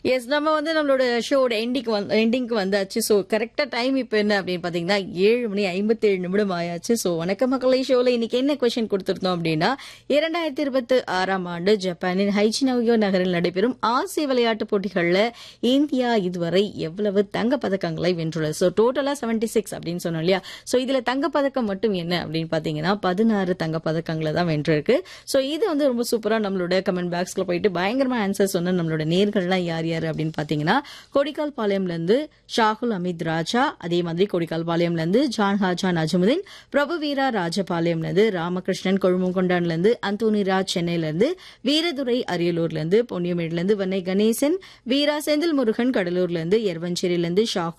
S நம்ம வந்து நம்மளோட ஷோட எண்டிக்கு வந்து எண்டிங்க்கு வந்தாச்சு ஸோ கரெக்டாக டைம் இப்போ என்ன அப்படின்னு பார்த்தீங்கன்னா ஏழு மணி ஐம்பத்தேழு நிமிடம் ஆயாச்சு ஸோ வணக்க மக்களை ஷோவில் இன்னைக்கு என்ன கொஸ்டின் கொடுத்துருந்தோம் அப்படின்னா இரண்டாயிரத்தி இருபத்தி ஆறாம் ஆண்டு ஜப்பானின் ஹைச்சினோயோ நகரில் நடைபெறும் ஆசிய விளையாட்டுப் போட்டிகளில் இந்தியா இதுவரை எவ்வளவு தங்கப் பதக்கங்களை வென்றுள்ளது ஸோ டோட்டலாக செவன்டி சிக்ஸ் அப்படின்னு சொன்னோம் இல்லையா ஸோ இதில் தங்கப்பதக்கம் மட்டும் என்ன அப்படின்னு பார்த்தீங்கன்னா பதினாறு தங்கப்பதக்கங்களை தான் வென்றிருக்கு ஸோ இது வந்து ரொம்ப சூப்பராக நம்மளோட கமெண்ட் பாக்ஸ்ல போயிட்டு பயங்கரமா ஆன்சர் சொன்ன நம்மளோட நேர்கள்லாம் யார் யார் அப்படின்னு பார்த்தீங்கன்னா கொடிக்கால் பாளையம்ல இருந்து ஷாகுல் அமித் ராஜா அதே மாதிரி கொடிக்கால் பாளையம்ல இருந்து ஜான் ஹாஜா நஜமுதீன் பிரபு வீரா ராஜபாளையம்ல இருந்து ராமகிருஷ்ணன் கொழுமங்கொண்டான்ல இருந்து அந்தோனி ராஜ் சென்னையில இருந்து வீரதுரை அரியலூர்ல இருந்து பொன்னியமேடுல இருந்து வன்னை கணேசன் வீரா செந்தில் முருகன் கடலூர்ல இருந்து எர்வஞ்சேரியில இருந்து ஷாகுல்